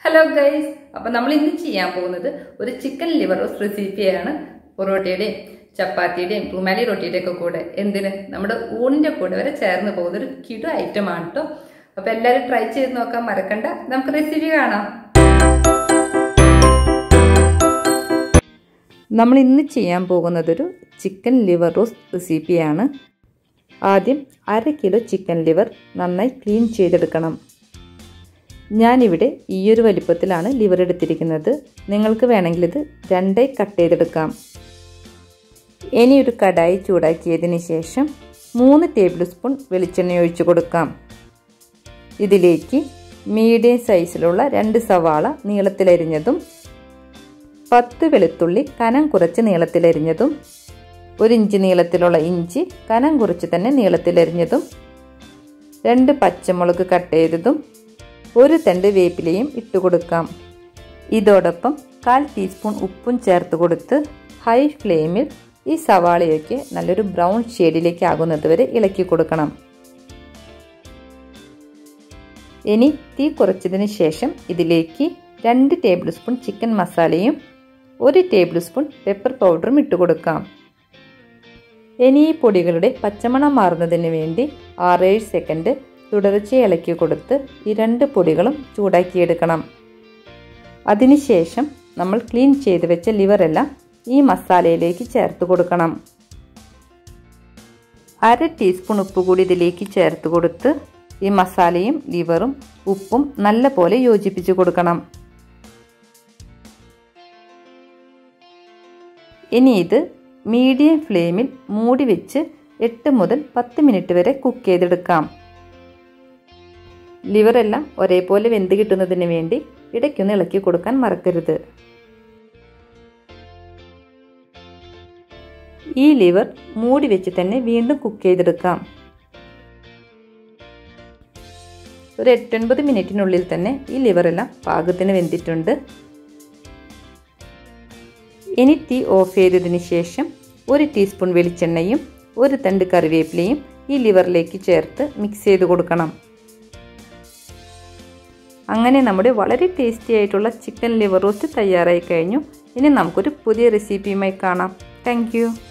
hello guys അപ്പൊ നമ്മൾ ഇന്ന് ചെയ്യാൻ പോകുന്നത് ഒരു ചിക്കൻ ലിവർ റോസ്റ്റ് റെസിപ്പിയാണ് പൊറോട്ടയുടെയും ചപ്പാത്തിയുടെയും റുമാലി റൊട്ടിയുടെയും ഒക്കെ കൂടെ എന്തിന് നമ്മുടെ ഊണിന്റെ കൂടെ വരെ ചേർന്ന് പോകുന്ന ഒരു കിടു ഐറ്റം ആണ് കേട്ടോ അപ്പൊ എല്ലാവരും ട്രൈ ചെയ്ത് നോക്കാൻ മറക്കണ്ട നമുക്ക് റെസിപ്പി കാണാം നമ്മൾ ഇന്ന് ചെയ്യാൻ പോകുന്നതൊരു ചിക്കൻ ലിവർ റോസ്റ്റ് റെസിപ്പിയാണ് ആദ്യം അര കിലോ ചിക്കൻ ലിവർ നന്നായി ക്ലീൻ ചെയ്തെടുക്കണം ഞാനിവിടെ ഈയൊരു വലിപ്പത്തിലാണ് ലിവർ എടുത്തിരിക്കുന്നത് നിങ്ങൾക്ക് വേണമെങ്കിൽ ഇത് രണ്ടായി കട്ട് ചെയ്തെടുക്കാം ഇനി ഒരു കടായി ചൂടാക്കിയതിന് ശേഷം മൂന്ന് ടേബിൾ സ്പൂൺ വെളിച്ചെണ്ണ ഒഴിച്ചു കൊടുക്കാം ഇതിലേക്ക് മീഡിയം സൈസിലുള്ള രണ്ട് സവാള നീളത്തിലരിഞ്ഞതും പത്ത് വെളുത്തുള്ളി കനം കുറച്ച് നീളത്തിലരിഞ്ഞതും ഒരു ഇഞ്ച് നീളത്തിലുള്ള ഇഞ്ചി കനം കുറച്ച് തന്നെ നീളത്തിലരിഞ്ഞതും രണ്ട് പച്ചമുളക് കട്ട് ചെയ്തതും ഒരു തണ്ട് വേപ്പിലയും ഇട്ട് കൊടുക്കാം ഇതോടൊപ്പം കാൽ ടീസ്പൂൺ ഉപ്പും ചേർത്ത് കൊടുത്ത് ഹൈ ഫ്ലെയിമിൽ ഈ സവാളയൊക്കെ നല്ലൊരു ബ്രൗൺ ഷെയ്ഡിലേക്ക് ആകുന്നത് വരെ ഇളക്കി കൊടുക്കണം ഇനി തീ കുറച്ചതിന് ശേഷം ഇതിലേക്ക് രണ്ട് ടേബിൾ സ്പൂൺ ചിക്കൻ മസാലയും ഒരു ടേബിൾ സ്പൂൺ പെപ്പർ പൗഡറും ഇട്ട് കൊടുക്കാം ഇനി ഈ പൊടികളുടെ പച്ചമണം മാറുന്നതിന് വേണ്ടി ആറേഴ് സെക്കൻഡ് തുടർച്ചയായി ഇളക്കി കൊടുത്ത് ഈ രണ്ട് പൊടികളും ചൂടാക്കിയെടുക്കണം അതിനുശേഷം നമ്മൾ ക്ലീൻ ചെയ്ത് വെച്ച ലിവറെല്ലാം ഈ മസാലയിലേക്ക് ചേർത്ത് കൊടുക്കണം അര ടീസ്പൂൺ ഉപ്പ് കൂടി ഇതിലേക്ക് ചേർത്ത് കൊടുത്ത് ഈ മസാലയും ലിവറും ഉപ്പും നല്ല പോലെ യോജിപ്പിച്ച് കൊടുക്കണം ഇനി ഇത് മീഡിയം ഫ്ലെയിമിൽ മൂടി വെച്ച് എട്ട് മുതൽ പത്ത് മിനിറ്റ് വരെ കുക്ക് ചെയ്തെടുക്കാം ലിവറെല്ലാം ഒരേപോലെ വെന്ത് കിട്ടുന്നതിന് വേണ്ടി ഇടയ്ക്കൊന്ന് ഇളക്കി കൊടുക്കാൻ മറക്കരുത് ഈ ലിവർ മൂടി വെച്ച് തന്നെ വീണ്ടും കുക്ക് ചെയ്തെടുക്കാം ഒരു എട്ടൊൻപത് മിനിറ്റിനുള്ളിൽ തന്നെ ഈ ലിവറെല്ലാം പാകത്തിന് വെന്തിട്ടുണ്ട് ഇനി തീ ഓഫ് ചെയ്തതിന് ശേഷം ഒരു ടീസ്പൂൺ വെളിച്ചെണ്ണയും ഒരു തണ്ട് കറിവേപ്പിലയും ഈ ലിവറിലേക്ക് ചേർത്ത് മിക്സ് ചെയ്ത് കൊടുക്കണം അങ്ങനെ നമ്മുടെ വളരെ ടേസ്റ്റി ആയിട്ടുള്ള ചിക്കൻ ലിവർ റോസ്റ്റ് തയ്യാറായി കഴിഞ്ഞു ഇനി നമുക്കൊരു പുതിയ റെസിപ്പിയുമായി കാണാം താങ്ക്